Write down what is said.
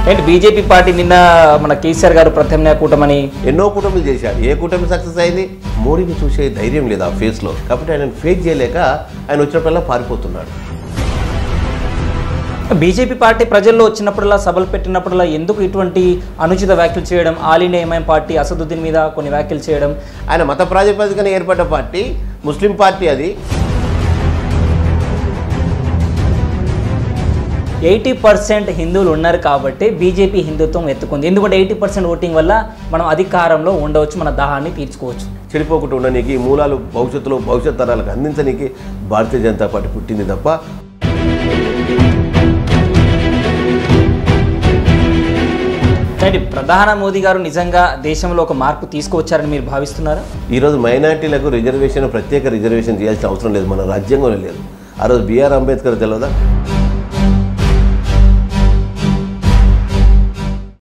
ఏంటి BJP party నిన్న మన కేసీఆర్ గారు ప్రత్యామ్నాయ కూటమని ఎన్నో కూటమిలు చేశాడు ఏ కూటమి సక్సెస్ అయింది మోడీని చూసే ధైర్యం లేదు ఆ ఫేస్లో కాబట్టి ఆయన ఫేస్ చేయలేక ఆయన వచ్చినప్పుడల్లా పారిపోతున్నాడు బీజేపీ పార్టీ ప్రజల్లో వచ్చినప్పుడల్లా సభలు పెట్టినప్పుడల్లా ఎందుకు ఇటువంటి అనుచిత వ్యాఖ్యలు చేయడం all India MIM party Asaduddin మీద కొన్ని వ్యాఖ్యలు చేయడం ఆయన మత ప్రాతిపదికన ఏర్పడ్డ పార్టీ ముస్లిం పార్టీ అది ఎయిటీ పర్సెంట్ హిందువులు ఉన్నారు కాబట్టి బీజేపీ హిందుత్వం ఎత్తుకుంది ఎందుకంటే ఎయిటీ పర్సెంట్ ఓటింగ్ వల్ల మనం అధికారంలో ఉండవచ్చు మన దాహాన్ని తీర్చుకోవచ్చు చెడిపోకుండా ఉండడానికి ఈ మూలాలు భవిష్యత్తులో భవిష్యత్ తరాలకు అందించడానికి భారతీయ జనతా పార్టీ పుట్టింది తప్ప కానీ ప్రధాన మోదీ గారు నిజంగా దేశంలో ఒక మార్పు తీసుకువచ్చారని మీరు భావిస్తున్నారా ఈరోజు మైనార్టీలకు రిజర్వేషన్ ప్రత్యేక రిజర్వేషన్ చేయాల్సిన అవసరం లేదు మన రాజ్యాంగంలో లేదు ఆ రోజు బిఆర్ అంబేద్కర్ తెలియదా